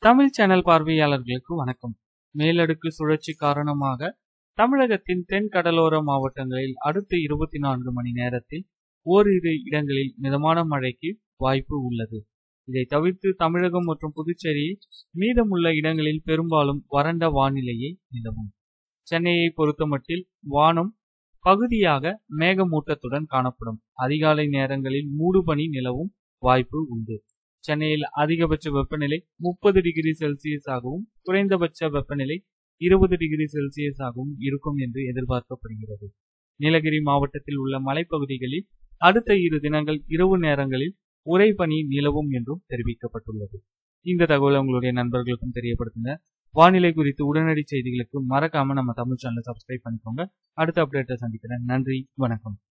Tamil channel பார்வையாளர்களுக்கு வணக்கம் மேலடுக்கு சுழற்சி காரணமாக தமிழகத்தின் தென் கடலோர மாவட்டங்களில் அடுத்த இருபத்தி நான்கு மணி நேரத்தில் ஓரிரு இடங்களில் மிதமான மழைக்கு வாய்ப்பு உள்ளது இதை தவிர்த்து தமிழகம் மற்றும் புதுச்சேரியில் மீதமுள்ள இடங்களில் பெரும்பாலும் வறண்ட வானிலையே நிலவும் சென்னையை பொறுத்தமட்டில் வானம் பகுதியாக மேகமூட்டத்துடன் காணப்படும் அதிகாலை நேரங்களில் மூடுபனி நிலவும் வாய்ப்பு உண்டு சென்னையில் அதிகபட்ச வெப்பநிலை முப்பது டிகிரி செல்சியஸ் ஆகவும் குறைந்தபட்ச வெப்பநிலை இருபது டிகிரி செல்சியஸ் ஆகவும் இருக்கும் என்று எதிர்பார்க்கப்படுகிறது நீலகிரி மாவட்டத்தில் உள்ள மலைப்பகுதிகளில் அடுத்த இரு தினங்கள் இரவு நேரங்களில் உறைபனி நிலவும் என்றும் தெரிவிக்கப்பட்டுள்ளது இந்த தகவலை உங்களுடைய நண்பர்களுக்கும் தெரியப்படுத்துங்க வானிலை குறித்து உடனடி செய்திகளுக்கு மறக்காம நம்ம தமிழ் சேனலை சப்ஸ்கிரைப் பண்ணிக்கோங்க அடுத்த அப்டேட்டை சந்திக்கிறேன் நன்றி வணக்கம்